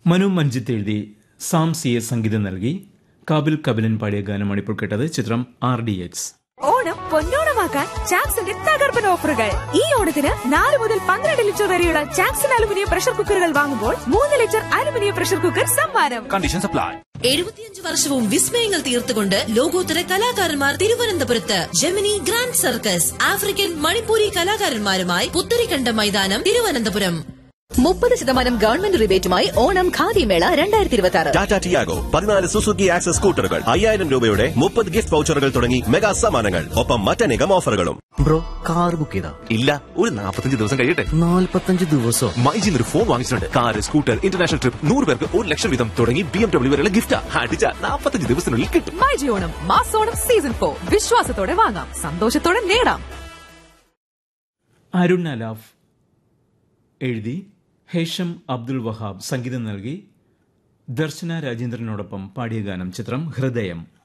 മനു മഞ്ജിത്ത് എഴുതി Sam C A സംഗീതം നൽകി കാബിൽ കപിലൻ പാടിയ ഗാനമാണ് ഇപ്പോൾ കേട്ടത് ചിത്രം ആർ ഡി എക്സ് ഓണം പൊന്നോണമാക്കാൻ ചാക്സിന്റെ തകർപ്പൻ ഓഫറുകൾ ഈ ഓണത്തിന് നാല് മുതൽ പന്ത്രണ്ട് ലിറ്റർ വരെയുള്ള ചാക്സൺ അലുമിനിയം പ്രഷർ കുക്കറുകൾ വാങ്ങുമ്പോൾ മൂന്ന് ലിറ്റർ അലുമിനിയം പ്രഷർ കുക്കർ സമ്മാനം കണ്ടീഷൻ സപ്ലൈ എഴുപത്തിയഞ്ച് വർഷവും വിസ്മയങ്ങൾ തീർത്തുകൊണ്ട് ലോകോത്തര കലാകാരന്മാർ തിരുവനന്തപുരത്ത് Gemini grand circus African Manipuri കലാകാരന്മാരുമായി പുത്തരിക്കണ്ട മൈതാനം തിരുവനന്തപുരം മുപ്പത് ശതമാനം ഗവൺമെന്റ് റിബേറ്റുമായി ഓണം ഖാദി മേള രണ്ടായിരത്തി ഇരുപത്തി ആറ് ടാറ്റ ടിയാഗോ പതിനാല് സുസുക്കി ആക്സസ് സ്കൂട്ടറുകൾ അയ്യായിരം രൂപയുടെ മുപ്പത് ഗിഫ്റ്റ് വൗച്ചറുകൾ തുടങ്ങി മെഗാ സമ്മാനങ്ങൾ ഒപ്പം മറ്റനേകം ഓഫറുകളും ബ്രോ കാർ ബുക്ക് ചെയ്താ ഇല്ല ഒരു നാൽപ്പത്തഞ്ച് ദിവസം കഴിയട്ടെ നാല്പത്തഞ്ച് ദിവസം മൈജിന്ന് ഒരു ഫോൺ വാങ്ങിച്ചിട്ടുണ്ട് കാർ സ്കൂട്ടർ ഇന്റർനാഷണൽ ട്രിപ്പ് നൂറ് പേർക്ക് ഒരു ലക്ഷം വീതം തുടങ്ങി ബി എം ഡബ്ല്യൂ വരെയുള്ള ഗിഫ്റ്റ് അടിച്ച നാൽപ്പത്തഞ്ച് ദിവസത്തിനുള്ളിൽ കിട്ടും മൈജി ഓണം മാസോണം സീസൺ ഫോർ വിശ്വാസത്തോടെ വാങ്ങാം സന്തോഷത്തോടെ നേടാം അരുൺ അലാഫ് എഴുതി ഹേഷം അബ്ദുൽ വഹാബ് സംഗീതം നൽകി ദർശന രാജേന്ദ്രനോടൊപ്പം പാടിയ ഗാനം ചിത്രം ഹൃദയം